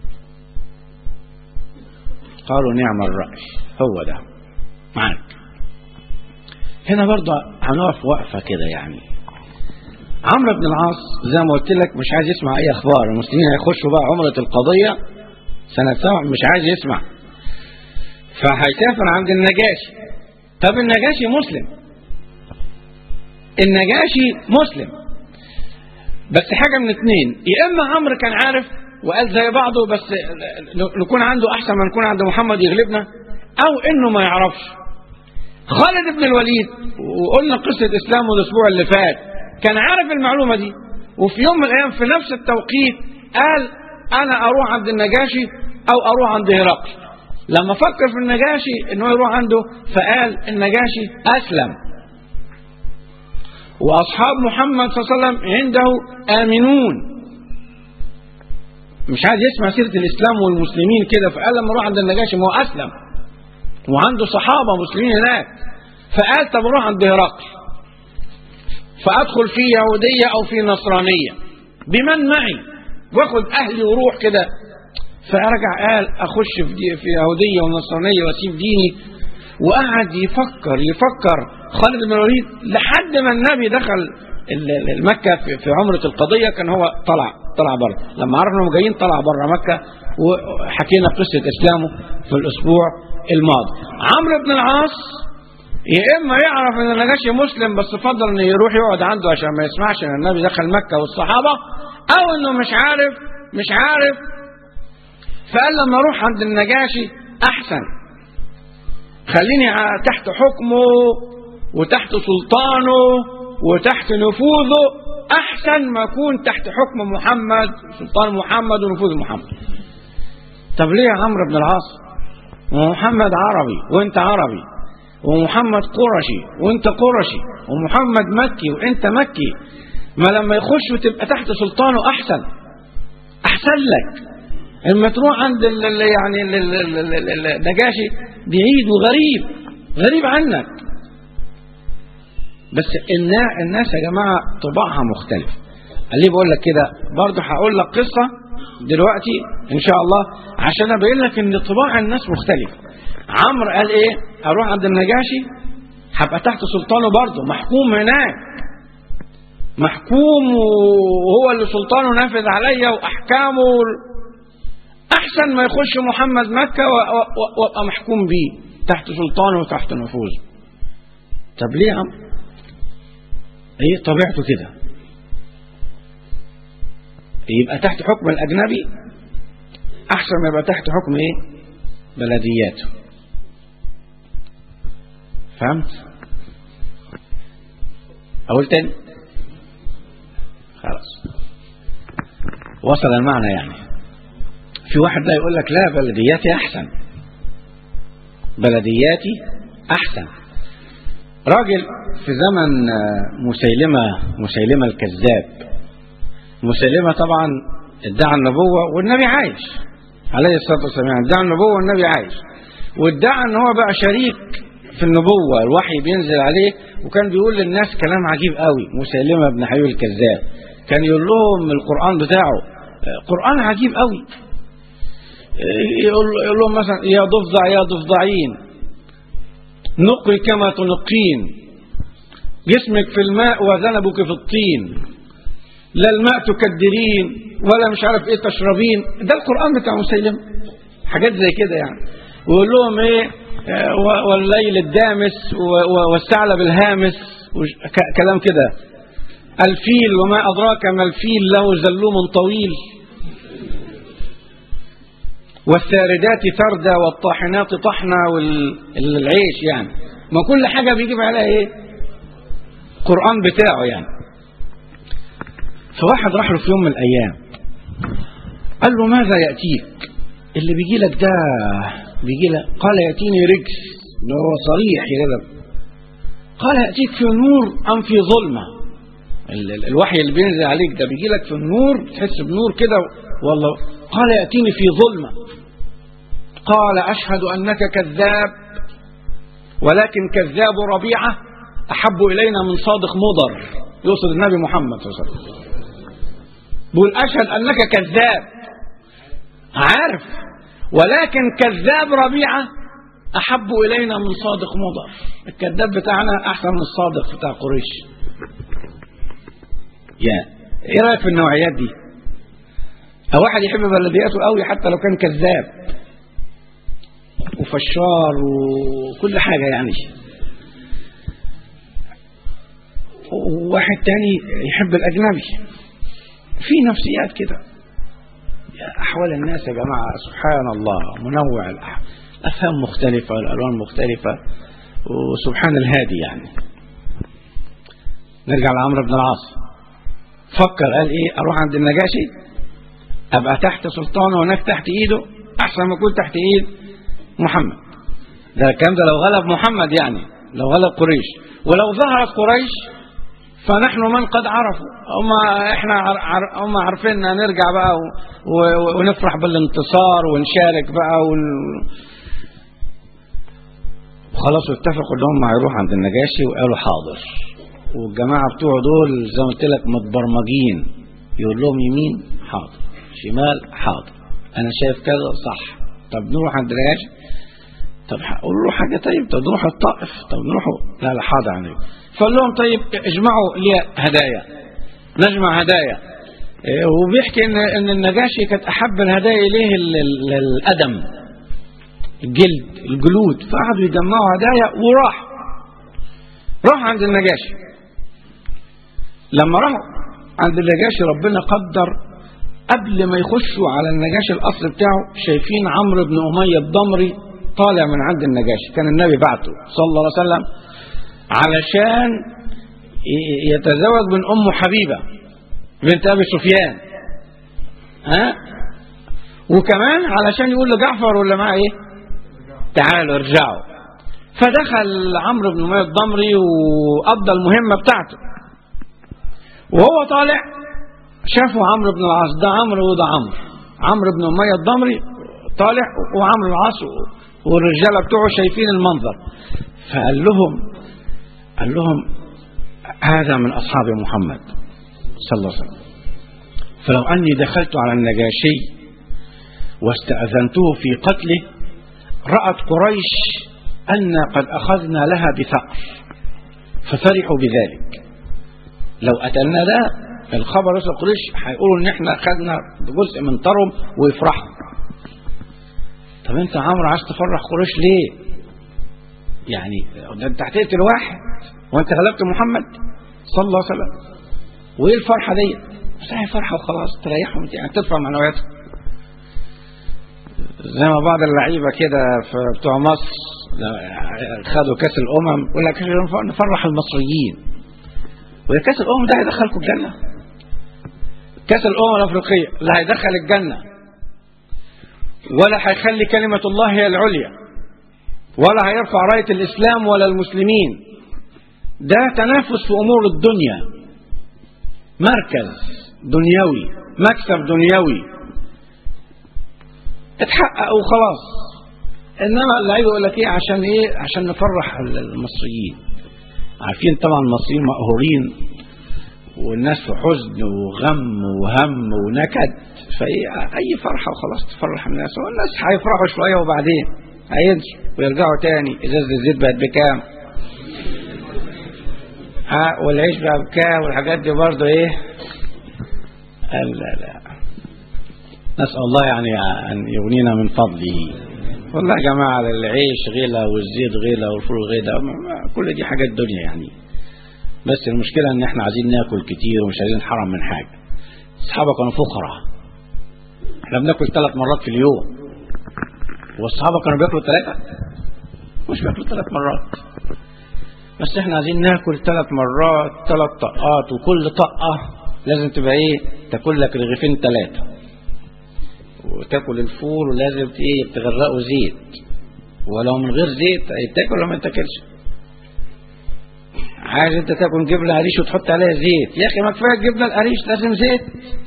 قالوا نعم الرأي هو ده معاك هنا برضه هنقف وقفة كده يعني عمرو بن العاص زي ما قلت لك مش عايز يسمع اي اخبار المسلمين هيخشوا بقى عمرة القضية سنة سبع مش عايز يسمع فهيسافر عند النجاشي طب النجاشي مسلم النجاشي مسلم بس حاجة من اتنين يا اما عمرو كان عارف وقال زي بعضه بس نكون عنده احسن ما نكون عند محمد يغلبنا او انه ما يعرفش خالد بن الوليد وقلنا قصة اسلامه الاسبوع اللي فات كان عارف المعلومة دي وفي يوم من الايام في نفس التوقيت قال انا اروح عند النجاشي او اروح عند هرقل لما فكر في النجاشي انه يروح عنده فقال النجاشي اسلم واصحاب محمد صلى الله عليه وسلم عنده امنون مش عايز يسمع سيره الاسلام والمسلمين كده فقال لما اروح عند النجاشي ما هو اسلم وعنده صحابه مسلمين هناك فقال طب اروح عند هرقل فادخل في يهوديه او في نصرانيه بمن معي واخد اهلي وروح كده فرجع قال اخش في, دي في يهوديه ونصرانيه واسيب ديني وقعد يفكر يفكر خالد بن الوليد لحد ما النبي دخل مكة في عمرة القضية كان هو طلع طلع بره لما عرفنا انهم جايين طلع بره مكة وحكينا قصة اسلامه في الاسبوع الماضي عمرو بن العاص يا اما يعرف ان النجاشي مسلم بس فضل انه يروح يقعد عنده عشان ما يسمعش ان النبي دخل مكة والصحابة او انه مش عارف مش عارف فقال لما اروح عند النجاشي احسن خليني تحت حكمه وتحت سلطانه وتحت نفوذه احسن ما اكون تحت حكم محمد سلطان محمد ونفوذ محمد طب ليه يا عمرو بن العاص محمد عربي وانت عربي ومحمد قرشي وانت قرشي ومحمد مكي وانت مكي ما لما يخش وتبقى تحت سلطانه احسن احسن لك اما تروح عند ال ال يعني النجاشي بعيد وغريب غريب عنك بس الناس يا جماعه طباعها مختلف ليه بقول لك كده برضه هقول لك قصه دلوقتي ان شاء الله عشان ابين لك ان طباع الناس مختلفه عمرو قال ايه اروح عند النجاشي هبقى تحت سلطانه برضه محكوم هناك محكوم وهو اللي سلطانه نافذ عليا واحكامه احسن ما يخش محمد مكه وابقى محكوم بيه تحت سلطانه وتحت نفوذه طب ليه يا عم ايه طبيعته كده يبقى تحت حكم الاجنبي احسن ما يبقى تحت حكم ايه بلدياته فهمت اقول تاني خلاص وصل المعنى يعني في واحد لا يقول لك لا بلدياتي احسن بلدياتي احسن راجل في زمن مسيلمة مسيلمة الكذاب مسيلمة طبعا ادعى النبوة والنبي عايش عليه الصلاة والسلام يعني ادعى النبوة والنبي عايش وادعى ان هو بقى شريك في النبوة الوحي بينزل عليه وكان بيقول للناس كلام عجيب قوي مسيلمة بن حيو الكذاب كان يقول لهم القرآن بتاعه قرآن عجيب قوي يقول يقول لهم مثلا يا ضفدع يا ضفدعين نقي كما تنقين جسمك في الماء وذنبك في الطين لا الماء تكدرين ولا مش عارف ايه تشربين ده القرآن بتاع مسيلم حاجات زي كده يعني ويقول لهم ايه آه، و- والليل الدامس و- و- والثعلب الهامس وش- ك- كلام كده الفيل وما أدراك ما الفيل له زلوم طويل والثاردات ثردة والطاحنات طحنة والعيش يعني ما كل حاجة بيجيب عليها ايه قرآن بتاعه يعني فواحد راح له في يوم من الأيام قال له ماذا يأتيك اللي بيجي لك ده بيجي لك قال يأتيني رجس اللي هو صريح كده قال يأتيك في نور أم في ظلمة ال- ال- الوحي اللي بينزل عليك ده بيجي لك في النور تحس بنور كده والله قال يأتيني في ظلمة قال أشهد أنك كذاب ولكن كذاب ربيعة أحب إلينا من صادق مضر يقصد النبي محمد صلى الله عليه وسلم بيقول أشهد أنك كذاب عارف ولكن كذاب ربيعة أحب إلينا من صادق مضر الكذاب بتاعنا أحسن من الصادق بتاع قريش يا إيه رأيك في النوعيات دي أو واحد يحب بلدياته قوي حتى لو كان كذاب وفشار وكل حاجة يعني وواحد تاني يحب الأجنبي في نفسيات كده يا أحوال الناس يا جماعة سبحان الله منوع الأح- الأفهام مختلفة والألوان مختلفة وسبحان الهادي يعني نرجع لعمرو بن العاص فكر قال ايه اروح عند النجاشي ابقى تحت سلطانه وهناك تحت ايده احسن ما اكون تحت ايد محمد ده الكلام ده لو غلب محمد يعني لو غلب قريش ولو ظهرت قريش فنحن من قد عرفوا هم احنا عر عر هم عارفين نرجع بقى و و ونفرح بالانتصار ونشارك بقى ون وخلاص اتفقوا ان هم هيروحوا عند النجاشي وقالوا حاضر والجماعه بتوعه دول زي ما قلت لك متبرمجين يقول لهم يمين حاضر شمال حاضر انا شايف كذا صح طب نروح عند النجاشي طب قول له حاجه طيب طب نروح الطائف طب نروحوا لا لا حاضر عني فقال لهم طيب اجمعوا لي هدايا نجمع هدايا إيه، وبيحكي ان ان النجاشي كانت احب الهدايا اليه ال- ال- الادم الجلد الجلود فقعدوا يجمعوا هدايا وراح راح عند النجاشي لما راحوا عند النجاشي ربنا قدر قبل ما يخشوا على النجاشي الاصل بتاعه شايفين عمرو بن اميه الضمري طالع من عند النجاشي كان النبي بعته صلى الله عليه وسلم علشان ي- يتزوج من ام حبيبه بنت ابي سفيان ها وكمان علشان يقول لجعفر ولا معاه ايه تعالوا ارجعوا فدخل عمرو بن اميه الضمري وقضى المهمه بتاعته وهو طالع شافوا عمرو بن العاص ده عمرو وده عمرو عمرو بن اميه الضمري طالع وعمرو بن العاص والرجاله بتوعه شايفين المنظر فقال لهم قال لهم هذا من اصحاب محمد صلى الله عليه وسلم فلو اني دخلت على النجاشي واستاذنته في قتله رات قريش ان قد اخذنا لها بثأر ففرحوا بذلك لو قتلنا ده الخبر وصل قريش هيقولوا ان احنا خدنا جزء من طرهم ويفرحوا طب انت يا عمرو عايز تفرح قريش ليه يعني ده انت هتقتل واحد وانت غلبت محمد صلى الله عليه وسلم وايه الفرحه دي بس هي فرحه وخلاص تريحهم يعني ترفع معنوياتهم زي ما بعض اللعيبه كده في بتوع مصر خدوا كاس الامم يقول لك نفرح المصريين ويا كاس الامم ده هيدخلكم الجنه كاس الامم الافريقيه لا هيدخل الجنه ولا هيخلي كلمه الله هي العليا ولا هيرفع رايه الاسلام ولا المسلمين ده تنافس في امور الدنيا مركز دنيوي مكسب دنيوي اتحقق وخلاص انما اللعيبه يقول لك ايه عشان ايه عشان نفرح المصريين عارفين طبعا المصريين مقهورين والناس في حزن وغم وهم ونكد فايه اي فرحه وخلاص تفرح الناس والناس هيفرحوا شويه وبعدين هينسوا ويرجعوا تاني ازازه الزيت بقت بكام ها والعيش بقى بكام والحاجات دي برضه ايه قال لا لا نسأل الله يعني أن يغنينا من فضله والله يا جماعة العيش غلا والزيت غلا والفول غلا كل دي حاجات دنيا يعني بس المشكلة ان احنا عايزين ناكل كتير ومش عايزين نحرم من حاجة اصحابك كانوا فقراء احنا بناكل ثلاث مرات في اليوم واصحابك كانوا بياكلوا ثلاثة مش بياكلوا ثلاث مرات بس احنا عايزين ناكل ثلاث مرات ثلاث طقات وكل طقة لازم تبقى ايه تاكل لك رغيفين ثلاثة وتاكل الفول ولازم ايه تغرقه زيت ولو من غير زيت تاكل ولا ما تاكلش عايز انت تاكل جبنه قريش وتحط عليها زيت يا اخي ما كفايه الجبنه القريش لازم زيت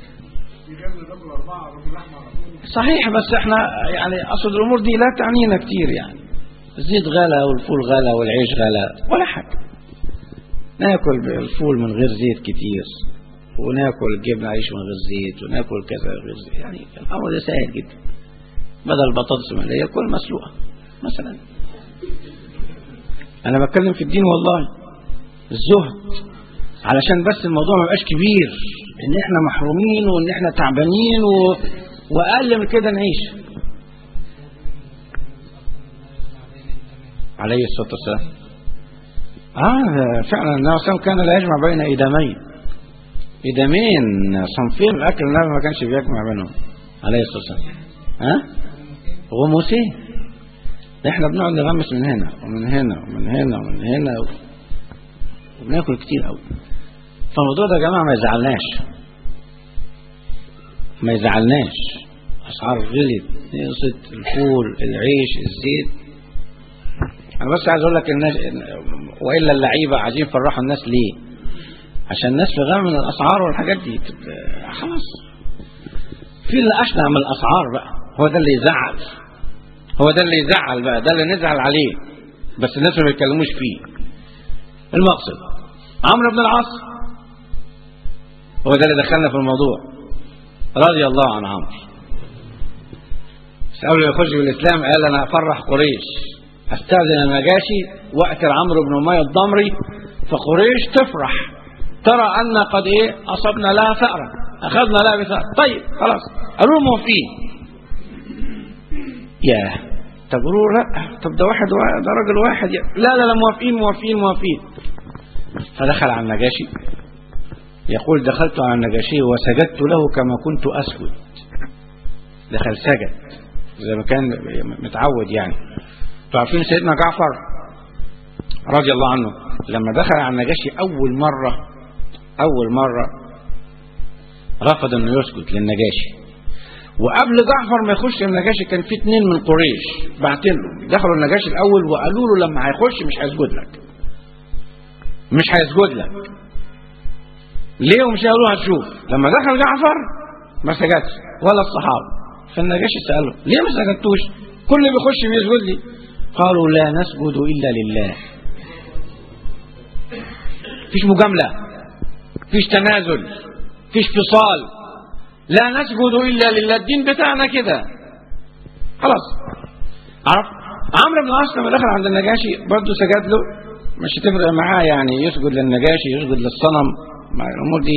صحيح بس احنا يعني اقصد الامور دي لا تعنينا كتير يعني الزيت غلا والفول غلا والعيش غلا ولا حاجه ناكل الفول من غير زيت كتير وناكل جبنه عيش من غير زيت وناكل كذا من غير زيت يعني الامر ده سهل جدا بدل البطاطس المقليه كل مسلوقه مثلا انا بتكلم في الدين والله الزهد علشان بس الموضوع ما يبقاش كبير ان احنا محرومين وان احنا تعبانين و... واقل من كده نعيش عليه الصلاه والسلام اه فعلا النبي صلى الله عليه وسلم كان لا يجمع بين ادمين ادمين صنفين الاكل النبي ما كانش بيجمع بينهم عليه الصلاه والسلام ها غموسين احنا بنقعد نغمس من هنا ومن هنا ومن هنا ومن هنا و... وبناكل كتير قوي فالموضوع ده يا جماعه ما يزعلناش ما يزعلناش اسعار غلت نقصت الفول العيش الزيت انا بس عايز اقول لك الناس والا اللعيبه عايزين يفرحوا الناس ليه عشان الناس في غم من الاسعار والحاجات دي خلاص في اللي اشنع من الاسعار بقى هو ده اللي يزعل هو ده اللي يزعل بقى ده اللي نزعل عليه بس الناس ما بيتكلموش فيه المقصد عمرو بن العاص هو ده اللي دخلنا في الموضوع رضي الله عن عمرو بس قبل ما يخش في الاسلام قال انا افرح قريش استاذن النجاشي واكل عمرو بن اميه الضمري فقريش تفرح ترى ان قد ايه اصبنا لها ثأرا اخذنا لها بثأر طيب خلاص قالوا له موافقين ياه طب قولوا لا طب ده واحد ده راجل واحد يعني. لا لا لا موافقين موافقين موافقين فدخل على النجاشي يقول دخلت على النجاشي وسجدت له كما كنت اسجد دخل سجد زي ما كان متعود يعني انتوا عارفين سيدنا جعفر رضي الله عنه لما دخل على النجاشي اول مره اول مره رفض انه يسجد للنجاشي وقبل جعفر ما يخش النجاشي كان في اتنين من قريش بعتين له دخلوا النجاشي الاول وقالوا له لما هيخش مش هيسجد لك مش هيسجد لك ليه ومش هيقولوا هتشوف لما دخل جعفر ما سجدش ولا الصحابه فالنجاشي ساله ليه ما سجدتوش كل اللي بيخش بيسجد لي قالوا لا نسجد الا لله فيش مجامله فيش تنازل فيش فصال لا نسجد الا لله الدين بتاعنا كده خلاص عرف عمرو بن العاص لما دخل عند النجاشي برضه سجد له مش هتفرق معاه يعني يسجد للنجاشي يسجد للصنم مع الامور دي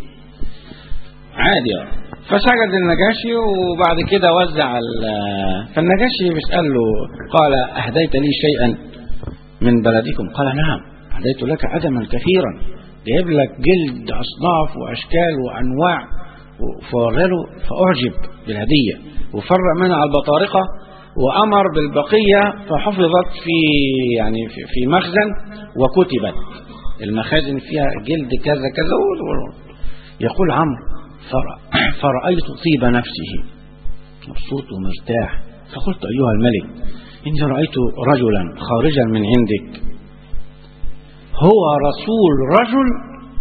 عادي يعني فسجد للنجاشي وبعد كده وزع فالنجاشي بيسأل له قال أهديت لي شيئا من بلدكم قال نعم أهديت لك أدما كثيرا جايب لك جلد أصناف وأشكال وأنواع فورله فأعجب بالهدية وفرق منها على البطارقة وأمر بالبقية فحفظت في يعني في, في مخزن وكتبت المخازن فيها جلد كذا كذا يقول عمرو فرأيت طيب نفسه مبسوط ومرتاح فقلت أيها الملك إني رأيت رجلا خارجا من عندك هو رسول رجل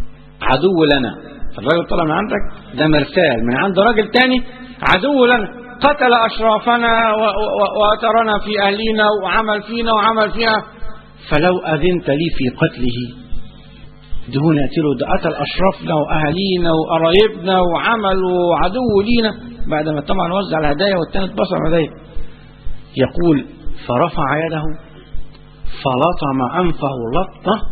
عدو لنا الراجل طلع من عندك ده مرسال من عند راجل تاني عدو لنا قتل أشرافنا و- و- وأترنا في أهلنا وعمل فينا وعمل فيها فلو أذنت لي في قتله دون يقتله ده قتل أشرافنا وأهالينا وقرايبنا وعمل وعدو لينا بعد ما طبعا وزع الهدايا والتاني اتبصر هدايا يقول فرفع يده فلطم أنفه لطة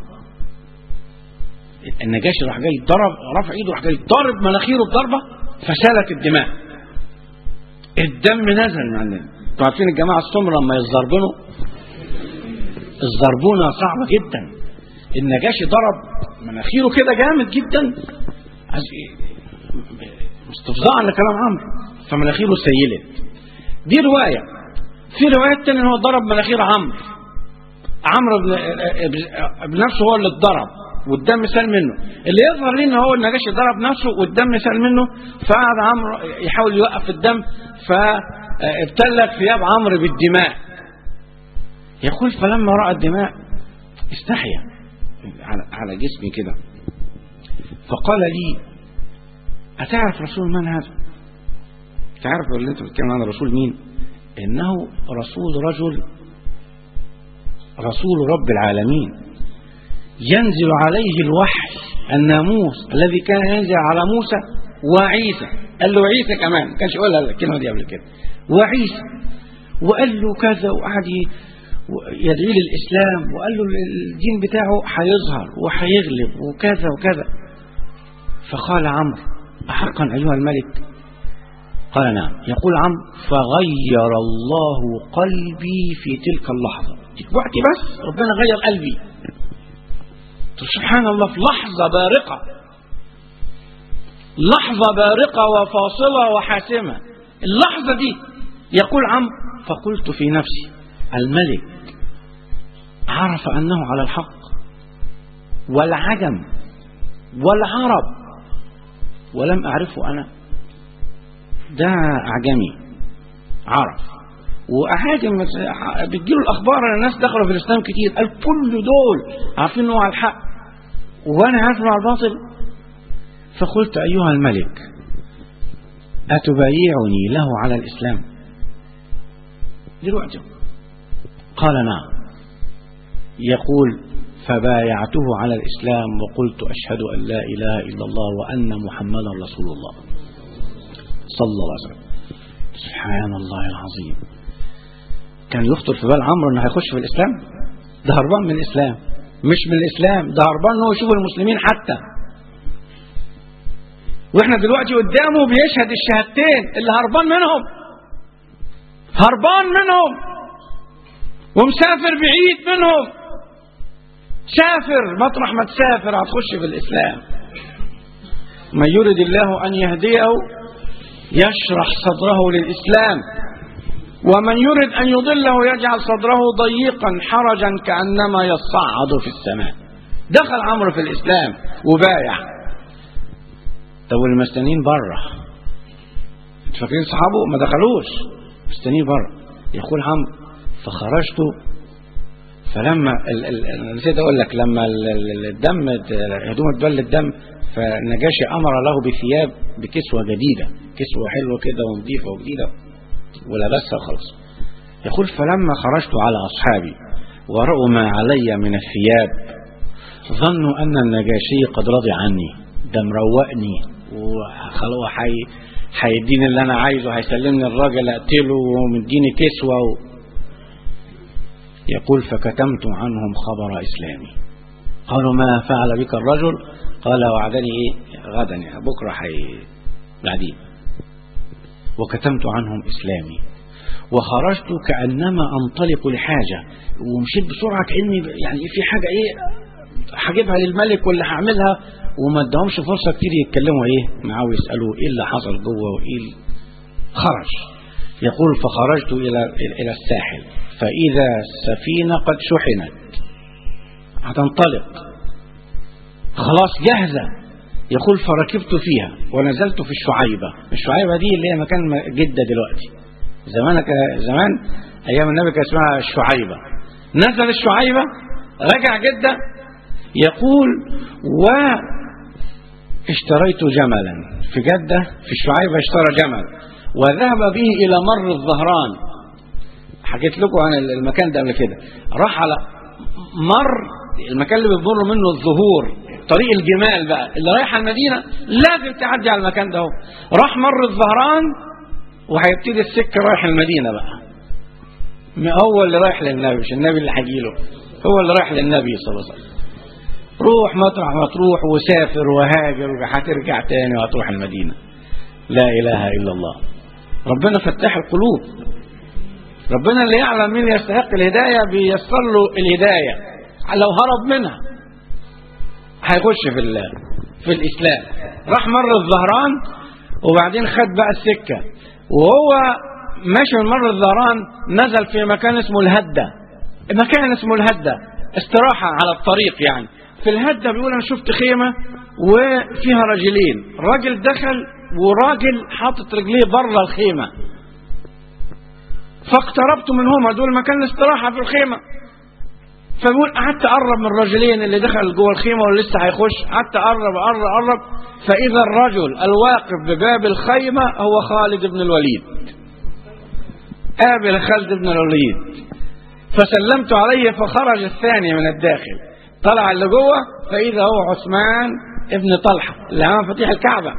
النجاشي راح جاي ضرب رفع ايده راح جاي ضرب مناخيره بضربه فسالت الدماء الدم نزل من عندنا انتوا عارفين الجماعه السمر لما يتضربنوا الزربونه صعبه جدا النجاشي ضرب مناخيره كده جامد جدا عايز إيه؟ استفزاعا لكلام عمرو فمناخيره سيلت دي روايه في روايات تانية ان هو ضرب مناخير عمرو عمرو بن- بنفسه هو اللي اتضرب والدم سال منه اللي يظهر لي ان هو النجاشي ضرب نفسه والدم سال منه فقعد عمرو يحاول يوقف الدم فابتلت ثياب عمرو بالدماء يقول فلما راى الدماء استحيا على على جسمي كده فقال لي أتعرف رسول من هذا؟ تعرف اللي أنت بتتكلم عن الرسول مين؟ إنه رسول رجل رسول رب العالمين ينزل عليه الوحي الناموس الذي كان ينزل على موسى وعيسى قال له عيسى كمان ما كانش يقولها الكلمة دي قبل كده وعيسى وقال له كذا وقعد ي- يدعي للإسلام وقال له الدين بتاعه هيظهر وهيغلب وكذا وكذا فقال عمرو أحقا أيها الملك قال نعم يقول عمرو فغير الله قلبي في تلك اللحظة وقتي بس ربنا غير قلبي سبحان الله في لحظة بارقة لحظة بارقة وفاصلة وحاسمة اللحظة دي يقول عمرو فقلت في نفسي الملك عرف أنه على الحق والعجم والعرب ولم أعرفه أنا ده أعجمي عرب وأعاجم بتجيله الأخبار أن الناس دخلوا في الإسلام كتير قال كل دول عارفين أنه على الحق وأنا عارف إنه على الباطل فقلت أيها الملك أتبايعني له على الإسلام دلوقتي قال نعم يقول فبايعته على الإسلام وقلت أشهد أن لا إله إلا الله وأن محمدا رسول الله صلى الله عليه وسلم سبحان الله العظيم كان يخطر في بال عمرو انه هيخش في الاسلام ده هربان من الاسلام مش من الاسلام ده هربان ان هو يشوف المسلمين حتى واحنا دلوقتي قدامه بيشهد الشهادتين اللي هربان منهم هربان منهم ومسافر بعيد منهم سافر مطرح ما تسافر هتخش في الاسلام من يرد الله ان يهديه يشرح صدره للإسلام ومن يرد أن يضله يجعل صدره ضيقا حرجا كأنما يصعد في السماء دخل عمرو في الإسلام وبايع طب والمستنين بره انتوا فاكرين صحابه ما دخلوش مستنين بره يقول عمرو فخرجت فلما ال ال أنا نسيت اقول لك لما ال- ال- الدم هدومه تبل الدم فالنجاشي امر له بثياب بكسوه جديده كسوه حلوه كده ونظيفه وجديده ولبسها خلاص يقول فلما خرجت على اصحابي ورأوا ما علي من الثياب ظنوا ان النجاشي قد رضي عني ده مروقني وخلاص حي هيديني اللي انا عايزه هيسلمني الراجل اقتله ومديني كسوه و... يقول فكتمت عنهم خبر إسلامي قالوا ما فعل بك الرجل قال وعدني إيه غدا يعني بكرة حي بعدين وكتمت عنهم إسلامي وخرجت كأنما أنطلق لحاجة ومشيت بسرعة كأني يعني في حاجة إيه هجيبها للملك ولا هعملها وما ادهمش فرصة كتير يتكلموا إيه معاه ويسألوا إيه اللي حصل جوه وإيه اللي- خرج يقول فخرجت إلى إلى الساحل فإذا السفينة قد شحنت هتنطلق خلاص جاهزة يقول فركبت فيها ونزلت في الشعيبة الشعيبة دي اللي هي مكان جدة دلوقتي زمان زمان أيام النبي كان اسمها الشعيبة نزل الشعيبة رجع جدة يقول واشتريت جملا في جدة في الشعيبة اشترى جمل وذهب به إلى مر الظهران حكيت لكم عن المكان ده قبل كده راح على مر المكان اللي بيظهر منه الظهور طريق الجمال بقى اللي رايح على المدينة لازم تعدي على المكان ده هو. راح مر الظهران وهيبتدي السكة رايح المدينة بقى هو اللي رايح للنبي مش النبي اللي هيجيله هو اللي رايح للنبي صلى الله عليه وسلم روح مطرح ما تروح وسافر وهاجر وهترجع تاني وهتروح المدينة لا إله إلا الله ربنا فتح القلوب ربنا اللي يعلم مين يستحق الهداية بيسر له الهداية لو هرب منها هيخش في ال- في الإسلام راح مر الظهران وبعدين خد بقى السكة وهو ماشي من مر الظهران نزل في مكان اسمه الهدة مكان اسمه الهدة استراحة على الطريق يعني في الهدة بيقول أنا شفت خيمة وفيها رجلين راجل دخل وراجل حاطط رجليه بره الخيمة فاقتربت منهما دول مكان الاستراحة في الخيمة فبيقول قعدت اقرب من الرجلين اللي دخل جوه الخيمه واللي لسه هيخش قعدت اقرب اقرب اقرب فاذا الرجل الواقف بباب الخيمه هو خالد بن الوليد قابل خالد بن الوليد فسلمت عليه فخرج الثاني من الداخل طلع اللي جوه فاذا هو عثمان ابن طلحه اللي عمل مفاتيح الكعبه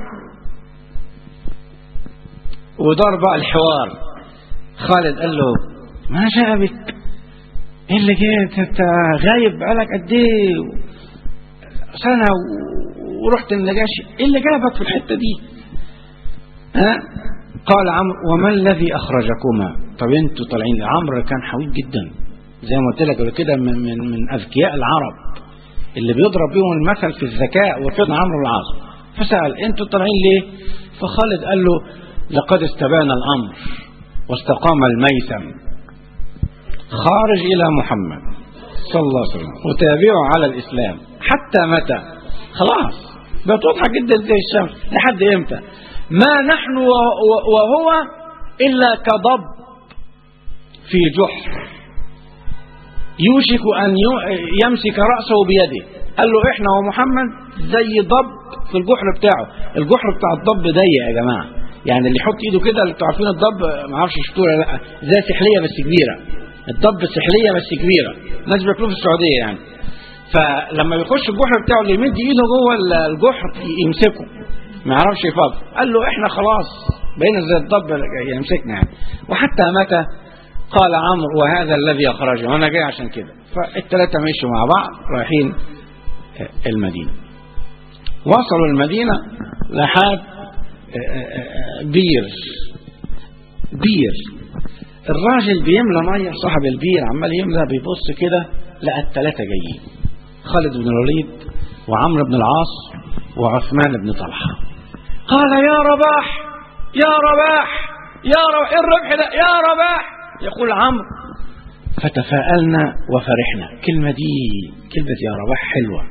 ودار بقى الحوار خالد قال له ما جاء بك ايه اللي جيت انت غايب بقالك قد ايه سنه و- ورحت النجاشي ايه اللي جابك في الحته دي ها قال عمرو وما الذي اخرجكما طب انتوا طالعين عمرو كان حويط جدا زي ما قلت لك قبل كده من, من, من اذكياء العرب اللي بيضرب بيهم المثل في الذكاء وفضل عمرو العاص فسال انتوا طالعين ليه فخالد قال له لقد استبان الامر واستقام الميسم خارج إلى محمد صلى الله عليه وسلم وتابعه على الإسلام حتى متى خلاص بقت واضحة جدا زي الشمس لحد إمتى ما نحن و- و- وهو إلا كضب في جحر يوشك أن ي- يمسك رأسه بيده قال له إحنا ومحمد زي ضب في الجحر بتاعه الجحر بتاع الضب ضيق يا جماعة يعني اللي يحط ايده كده اللي عارفين الضب ما اعرفش شفتوه ولا لا زي سحليه بس كبيره الضب سحليه بس كبيره الناس بياكلوه في السعوديه يعني فلما بيخش الجحر بتاعه اللي يمد ايده جوه ال- الجحر يمسكه ما يعرفش يفضل قال له احنا خلاص بقينا زي الضب اللي يمسكنا يعني وحتى متى قال عمرو وهذا الذي اخرجه وانا جاي عشان كده فالثلاثه مشوا مع بعض رايحين المدينه وصلوا المدينه لحد بير بير الراجل بيملى ميه صاحب البير عمال يملى بيبص كده لقى الثلاثه جايين خالد بن الوليد وعمرو بن العاص وعثمان بن طلحه قال يا رباح يا رباح يا رباح إيه الربح ده يا رباح يقول عمرو فتفاءلنا وفرحنا الكلمة دي كلمة يا رباح حلوة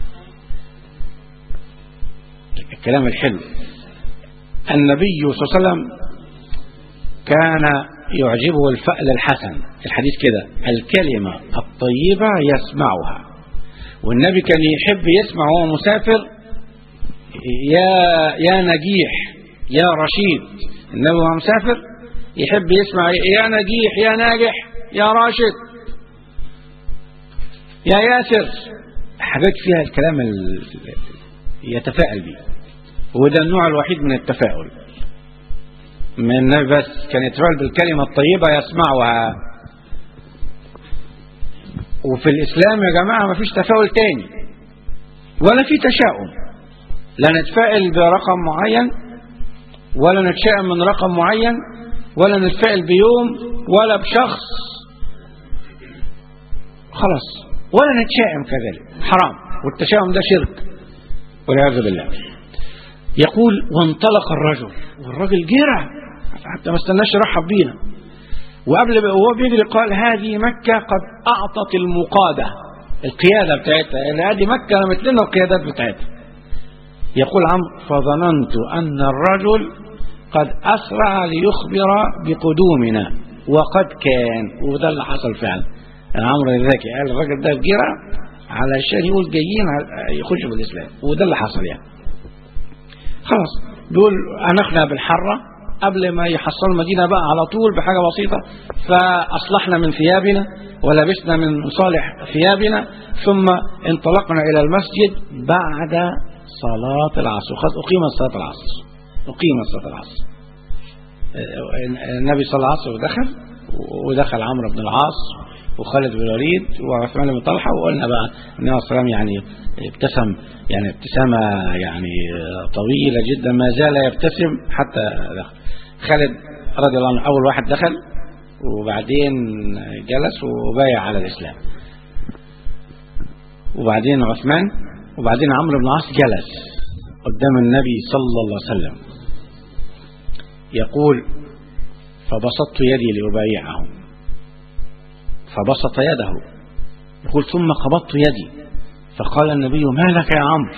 الكلام الحلو النبي صلى الله عليه وسلم كان يعجبه الفأل الحسن الحديث كده الكلمة الطيبة يسمعها والنبي كان يحب يسمع وهو مسافر يا يا نجيح يا رشيد النبي وهو مسافر يحب يسمع يا نجيح يا ناجح يا راشد يا ياسر حاجات فيها الكلام ال- يتفائل به وده النوع الوحيد من التفاؤل من النبي بس كان يتفاعل بالكلمة الطيبة يسمعها وفي الإسلام يا جماعة ما فيش تفاؤل تاني ولا في تشاؤم لا نتفائل برقم معين ولا نتشائم من رقم معين ولا نتفائل بيوم ولا بشخص خلاص ولا نتشائم كذلك حرام والتشاؤم ده شرك والعياذ بالله يقول وانطلق الرجل والراجل جرى حتى ما استناش يرحب بينا وقبل وهو بيجري قال هذه مكة قد أعطت المقادة القيادة بتاعتها يعني هذه مكة رمت لنا القيادات بتاعتها يقول عمرو فظننت أن الرجل قد أسرع ليخبر بقدومنا وقد كان وده اللي حصل فعلا عمرو الذكي قال الراجل ده جرى علشان يقول جايين يخشوا بالإسلام وده اللي حصل يعني خلاص بيقول أنخنا بالحرة قبل ما يحصلوا المدينة بقى على طول بحاجة بسيطة فأصلحنا من ثيابنا ولبسنا من صالح ثيابنا ثم انطلقنا إلى المسجد بعد صلاة العصر قد أقيمت صلاة العصر أقيمت صلاة العصر النبي صلى الله عليه وسلم دخل ودخل عمرو بن العاص وخالد بن الوليد وعثمان بن طلحه وقلنا بقى النبي صلى الله عليه وسلم يعني ابتسم يعني ابتسامه يعني طويله جدا ما زال يبتسم حتى دخل خالد رضي الله عنه اول واحد دخل وبعدين جلس وبايع على الاسلام وبعدين عثمان وبعدين عمرو بن العاص جلس قدام النبي صلى الله عليه وسلم يقول فبسطت يدي لأبايعهم فبسط يده يقول ثم قبضت يدي فقال النبي ما لك يا عمرو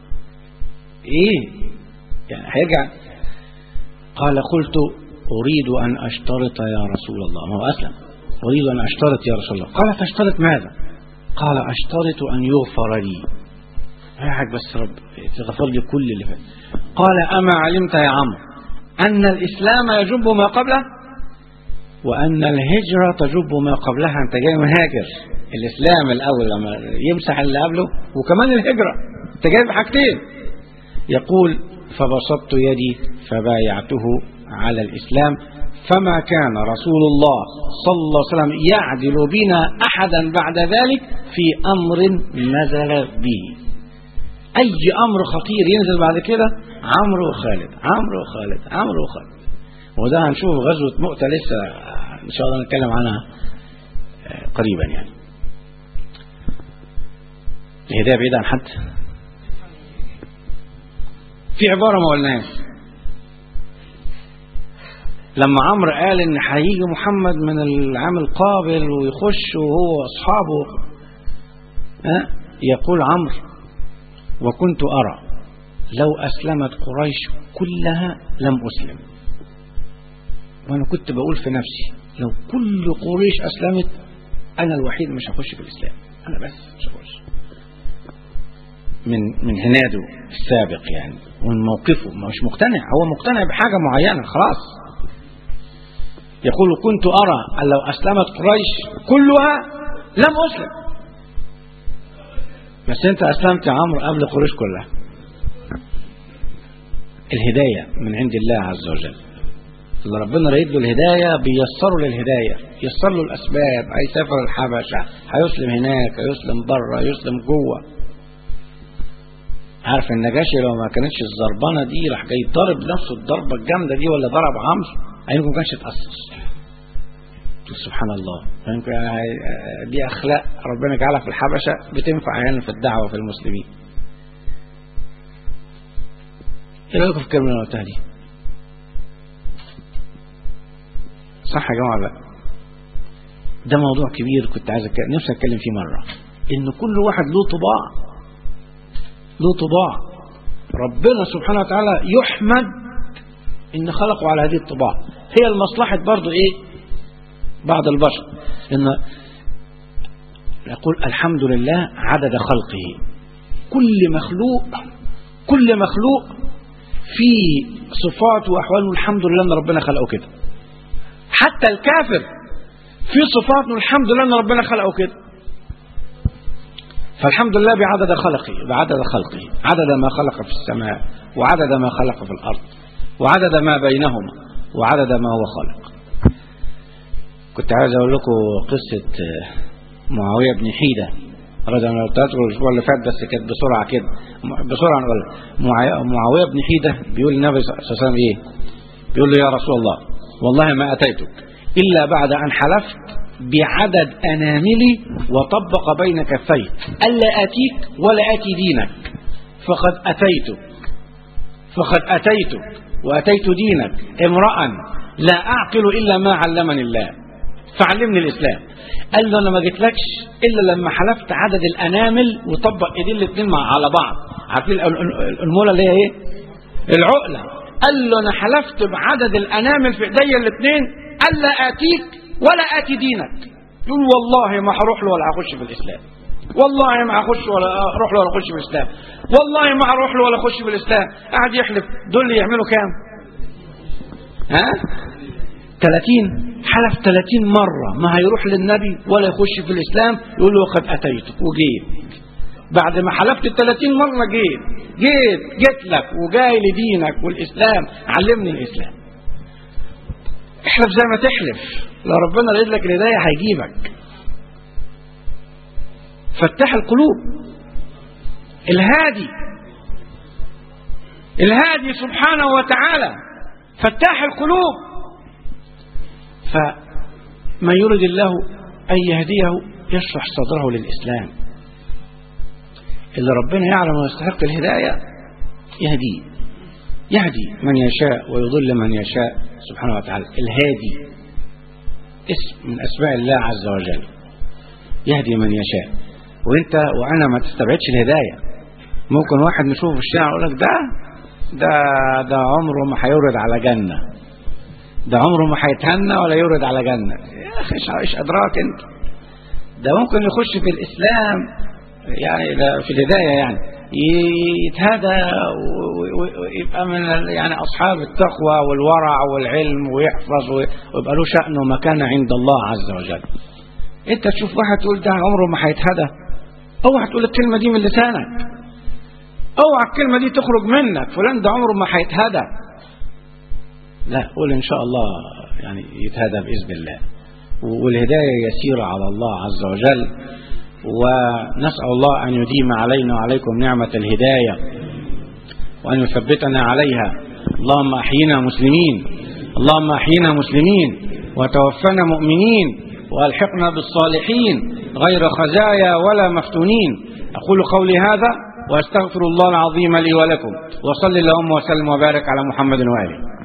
ايه يعني هيرجع قال قلت أريد أن أشترط يا رسول الله ما هو أسلم أريد أن أشترط يا رسول الله قال تشترط ماذا قال أشترط أن يغفر لي قاعد بس رب تغفر لي كل اللي فات قال أما علمت يا عمرو أن الإسلام يجب ما قبله وأن الهجرة تجب ما قبلها أنت جاي مهاجر الإسلام الأول لما يمسح اللي قبله وكمان الهجرة أنت جاي بحاجتين يقول فبسطت يدي فبايعته على الإسلام فما كان رسول الله صلى الله عليه وسلم يعدل بنا أحدا بعد ذلك في أمر نزل به أي أمر خطير ينزل بعد كده عمرو وخالد عمرو وخالد عمرو وخالد وده هنشوف غزوة مؤتة لسه إن شاء الله نتكلم عنها قريبا يعني الهداية بعيدة عن حد في عبارة ما قلناهاش لما عمرو قال ان هيجي محمد من العام القابل ويخش وهو واصحابه ها يقول عمرو وكنت ارى لو اسلمت قريش كلها لم اسلم وانا كنت بقول في نفسي لو كل قريش اسلمت انا الوحيد مش هخش في الاسلام انا بس مش هخش من من عناده السابق يعني ومن موقفه مش مقتنع هو مقتنع بحاجه معينه خلاص يقول كنت ارى ان لو اسلمت قريش كلها لم اسلم بس انت اسلمت يا عمرو قبل قريش كلها الهدايه من عند الله عز وجل اللي ربنا رايد له الهدايه بيسره للهدايه يسر له الاسباب هيسافر الحبشه هيسلم هناك هيسلم بره يسلم جوه عارف النجاشي لو ما كانتش الزربانه دي راح جاي ضارب نفسه الضربه الجامده دي ولا ضرب عمرو عينكم ما كانش اتأسس سبحان الله دي أخلاق ربنا جعلها في الحبشة بتنفع يعني في الدعوة في المسلمين ايه رأيكم في الكلمة اللي قلتها دي صح يا جماعة بقى ده موضوع كبير كنت عايز أتكلم نفسي اتكلم فيه مرة ان كل واحد له طباع له طباع ربنا سبحانه وتعالى يحمد ان خلقوا على هذه الطباع هي المصلحة برضو ايه بعض البشر ان نقول الحمد لله عدد خلقه كل مخلوق كل مخلوق في صفات واحوال الحمد لله ان ربنا خلقه كده حتى الكافر في صفات الحمد لله ان ربنا خلقه كده فالحمد لله بعدد خلقه بعدد خلقه عدد ما خلق في السماء وعدد ما خلق في الارض وعدد ما بينهما وعدد ما هو خلق كنت عايز اقول لكم قصة معاوية بن حيدة رضي الله عنه تذكر الاسبوع اللي فات بس كانت بسرعة كده بسرعة نقول معاوية بن حيدة بيقول النبي صلى الله عليه وسلم ايه بيقول له يا رسول الله والله ما اتيتك الا بعد ان حلفت بعدد اناملي وطبق بين كفيه الا اتيك ولا اتي دينك فقد اتيتك فقد اتيتك واتيت دينك امرأ لا اعقل الا ما علمني الله فعلمني الاسلام قال له انا ما جيتلكش الا لما حلفت عدد الانامل وطبق ايدين الاثنين على بعض عارفين المولى اللي هي ايه العقله قال له انا حلفت بعدد الانامل في ايديا الاثنين الا اتيك ولا اتي دينك يقول والله ما هروح له ولا هخش في الاسلام والله ما هخش ولا اروح له ولا اخش في الاسلام والله ما هروح له ولا اخش في الاسلام قاعد يحلف دول اللي يعملوا كام ها 30 حلف 30 مرة ما هيروح للنبي ولا يخش في الإسلام يقول له قد أتيتك وجيت بعد ما حلفت 30 مرة جيت جيت جيت لك وجاي لدينك والإسلام علمني الإسلام احلف زي ما تحلف لو ربنا ريد لك الهداية هيجيبك فتح القلوب الهادي الهادي سبحانه وتعالى فتاح القلوب فمن يرد الله أن يهديه يشرح صدره للإسلام اللي ربنا يعلم ويستحق الهداية يهديه يهدي من يشاء ويضل من يشاء سبحانه وتعالى الهادي اسم من أسماء الله عز وجل يهدي من يشاء وانت وانا ما تستبعدش الهداية ممكن واحد نشوفه في الشارع يقول لك ده ده ده عمره ما هيورد على جنة ده عمره ما هيتهنى ولا يورد على جنة يا اخي ايش ايش ادراك انت ده ممكن يخش في الاسلام يعني في الهداية يعني يتهدى ويبقى من يعني أصحاب التقوى والورع والعلم ويحفظ ويبقى له شأن ومكانة عند الله عز وجل انت تشوف واحد تقول ده عمره ما هيتهدى اوعى تقول الكلمة دي من لسانك اوعى الكلمة دي تخرج منك فلان ده عمره ما هيتهدى لا قول ان شاء الله يعني يتهدى بإذن الله والهداية يسيرة على الله عز وجل ونسأل الله أن يديم علينا وعليكم نعمة الهداية وأن يثبتنا عليها اللهم أحينا مسلمين اللهم أحينا مسلمين وتوفنا مؤمنين والحقنا بالصالحين غير خزايا ولا مفتونين أقول قولي هذا وأستغفر الله العظيم لي ولكم وصل اللهم وسلم وبارك على محمد وآله